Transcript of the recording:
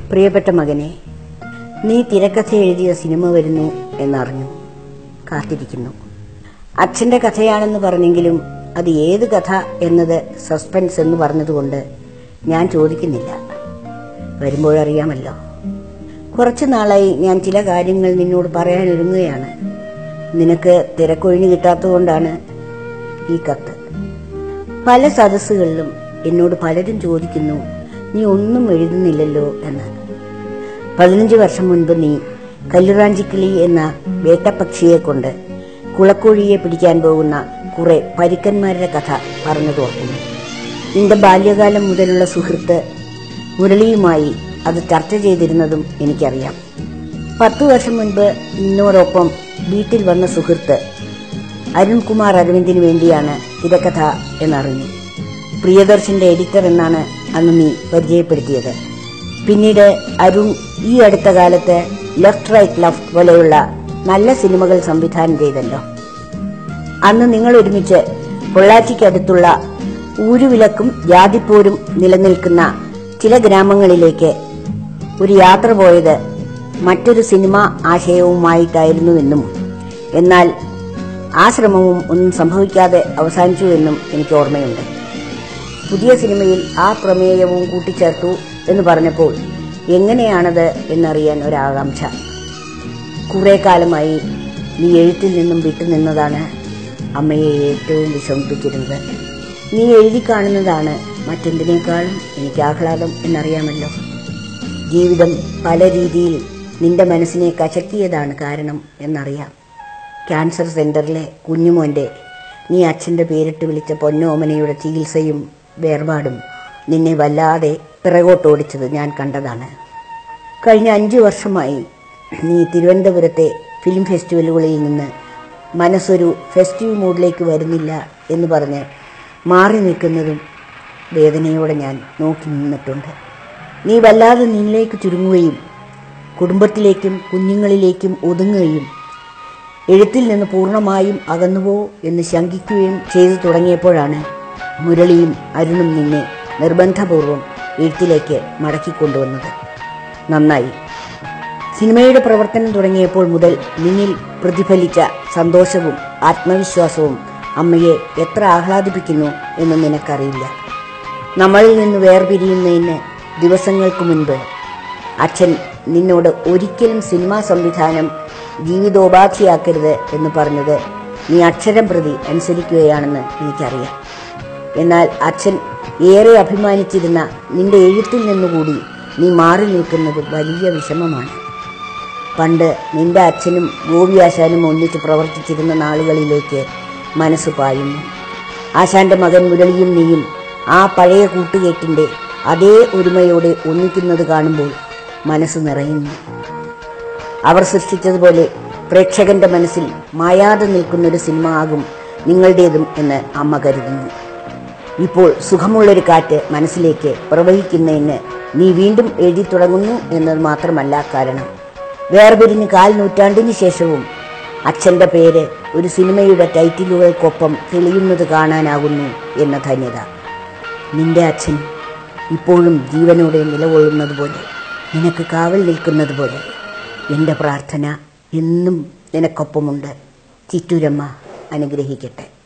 പ്രിയപ്പെട്ട മകനെ നീ തിരക്കഥ എഴുതിയ സിനിമ വരുന്നു എന്നറിഞ്ഞു കാത്തിരിക്കുന്നു അച്ഛന്റെ കഥയാണെന്ന് പറഞ്ഞെങ്കിലും അത് ഏത് കഥ എന്നത് സസ്പെൻസ് എന്ന് പറഞ്ഞതുകൊണ്ട് ഞാൻ ചോദിക്കുന്നില്ല വരുമ്പോഴറിയാമല്ലോ കുറച്ചു നാളായി ഞാൻ ചില കാര്യങ്ങൾ നിന്നോട് പറയാനൊരുങ്ങുകയാണ് നിനക്ക് തിരക്കൊഴിഞ്ഞു കിട്ടാത്തതുകൊണ്ടാണ് ഈ കത്ത് പല സദസ്സുകളിലും എന്നോട് പലരും ചോദിക്കുന്നു നീ ഒന്നും എഴുതുന്നില്ലല്ലോ എന്ന് പതിനഞ്ച് വർഷം മുൻപ് നീ കല്ലുറാഞ്ചിക്കിളി എന്ന വേട്ടപ്പക്ഷിയെ കൊണ്ട് കുളക്കോഴിയെ പിടിക്കാൻ പോകുന്ന കുറെ പരുക്കന്മാരുടെ കഥ പറഞ്ഞത് ഓർക്കുന്നു നിന്റെ ബാല്യകാലം മുതലുള്ള സുഹൃത്ത് മുരളിയുമായി അത് ചർച്ച ചെയ്തിരുന്നതും എനിക്കറിയാം പത്തു വർഷം മുൻപ് നിന്നോടൊപ്പം വീട്ടിൽ വന്ന സുഹൃത്ത് അരുൺകുമാർ അരവിന്ദിന് വേണ്ടിയാണ് തിരക്കഥ എന്നറിഞ്ഞു പ്രിയദർശന്റെ എഡിറ്റർ എന്നാണ് അന്ന് നീ പരിചയപ്പെടുത്തിയത് പിന്നീട് അരുൺ ഈ അടുത്ത കാലത്ത് ലെഫ്റ്റ് റൈറ്റ് ലെഫ്റ്റ് പോലെയുള്ള നല്ല സിനിമകൾ സംവിധാനം ചെയ്തല്ലോ അന്ന് നിങ്ങൾ ഒരുമിച്ച് പൊള്ളാച്ചിക്കടുത്തുള്ള ഊരുവിലക്കും ജാതിപ്പോരും നിലനിൽക്കുന്ന ചില ഗ്രാമങ്ങളിലേക്ക് ഒരു യാത്ര പോയത് മറ്റൊരു സിനിമ ആശയവുമായിട്ടായിരുന്നുവെന്നും എന്നാൽ ആ ശ്രമവും ഒന്നും സംഭവിക്കാതെ അവസാനിച്ചു എന്നും എനിക്ക് ഓർമ്മയുണ്ട് പുതിയ സിനിമയിൽ ആ പ്രമേയവും കൂട്ടിച്ചേർത്തു എന്ന് പറഞ്ഞപ്പോൾ എങ്ങനെയാണത് എന്നറിയാൻ ഒരാകാംക്ഷ കുറെ കാലമായി നീ എഴുത്തിൽ നിന്നും വിട്ടുനിന്നതാണ് അമ്മയെ ഏറ്റവും വിഷമിപ്പിച്ചിരുന്നത് നീ എഴുതി കാണുന്നതാണ് മറ്റെന്തിനേക്കാളും എനിക്ക് ആഹ്ലാദം എന്നറിയാമല്ലോ ജീവിതം പല രീതിയിൽ നിന്റെ മനസ്സിനെ കശക്കിയതാണ് കാരണം എന്നറിയാം ക്യാൻസർ സെന്ററിലെ കുഞ്ഞുമോന്റെ നീ അച്ഛന്റെ പേരിട്ട് വിളിച്ച പൊന്നോമനയുടെ ചികിത്സയും വേർപാടും നിന്നെ വല്ലാതെ പിറകോട്ടോടിച്ചത് ഞാൻ കണ്ടതാണ് കഴിഞ്ഞ അഞ്ചു വർഷമായി നീ തിരുവനന്തപുരത്തെ ഫിലിം ഫെസ്റ്റിവലുകളിൽ നിന്ന് മനസ്സൊരു ഫെസ്റ്റീവ് മൂഡിലേക്ക് വരുന്നില്ല എന്ന് പറഞ്ഞ് മാറി നിൽക്കുന്നതും വേദനയോടെ ഞാൻ നോക്കി നിന്നിട്ടുണ്ട് നീ വല്ലാതെ നിന്നിലേക്ക് ചുരുങ്ങുകയും കുടുംബത്തിലേക്കും കുഞ്ഞുങ്ങളിലേക്കും ഒതുങ്ങുകയും എഴുത്തിൽ നിന്ന് പൂർണ്ണമായും അകന്നുവോ എന്ന് ശങ്കിക്കുകയും ചെയ്തു തുടങ്ങിയപ്പോഴാണ് മുരളിയും അരുണും നിന്നെ നിർബന്ധപൂർവം എഴുത്തിലേക്ക് മടക്കിക്കൊണ്ടുവന്നത് നന്നായി സിനിമയുടെ പ്രവർത്തനം തുടങ്ങിയപ്പോൾ മുതൽ നിന്നിൽ പ്രതിഫലിച്ച സന്തോഷവും ആത്മവിശ്വാസവും അമ്മയെ എത്ര ആഹ്ലാദിപ്പിക്കുന്നു എന്ന് നിനക്കറിയില്ല നമ്മളിൽ നിന്ന് വേർപിരിയുന്നതിന് ദിവസങ്ങൾക്ക് മുൻപ് അച്ഛൻ നിന്നോട് ഒരിക്കലും സിനിമാ സംവിധാനം ജീവിതോപാധിയാക്കരുത് എന്ന് പറഞ്ഞത് നീ അക്ഷരം പ്രതി അനുസരിക്കുകയാണെന്ന് എനിക്കറിയാം എന്നാൽ അച്ഛൻ ഏറെ അഭിമാനിച്ചിരുന്ന നിന്റെ എഴുത്തിൽ നിന്നുകൂടി നീ മാറി നിൽക്കുന്നത് വലിയ വിഷമമാണ് പണ്ട് നിന്റെ അച്ഛനും ഗോപിയാശാനും ഒന്നിച്ച് പ്രവർത്തിച്ചിരുന്ന നാളുകളിലേക്ക് മനസ്സ് പായുന്നു ആശാന്റെ മകൻ മുരളിയും നീയും ആ പഴയ കൂട്ടുകെട്ടിന്റെ അതേ ഒരുമയോടെ ഒന്നിക്കുന്നത് കാണുമ്പോൾ മനസ്സ് നിറയുന്നു അവർ സൃഷ്ടിച്ചതുപോലെ പ്രേക്ഷകന്റെ മനസ്സിൽ മായാതെ നിൽക്കുന്നൊരു സിനിമ ആകും നിങ്ങളുടേതും എന്ന് അമ്മ കരുതുന്നു ഇപ്പോൾ സുഖമുള്ളൊരു കാറ്റ് മനസ്സിലേക്ക് പ്രവഹിക്കുന്നതിന് നീ വീണ്ടും എഴുതി തുടങ്ങുന്നു എന്നത് മാത്രമല്ല കാരണം വേർപിരിഞ്ഞ് കാൽ നൂറ്റാണ്ടിന് ശേഷവും അച്ഛന്റെ പേര് ഒരു സിനിമയുടെ ടൈറ്റിലുകൾക്കൊപ്പം തെളിയുന്നത് കാണാനാകുന്നു എന്ന ധന്യത നിന്റെ അച്ഛൻ ഇപ്പോഴും ജീവനോടെ നിലകൊള്ളുന്നത് പോലെ നിനക്ക് കാവൽ നിൽക്കുന്നത് പോലെ എൻ്റെ പ്രാർത്ഥന എന്നും നിനക്കൊപ്പമുണ്ട് ചിറ്റൂരമ്മ അനുഗ്രഹിക്കട്ടെ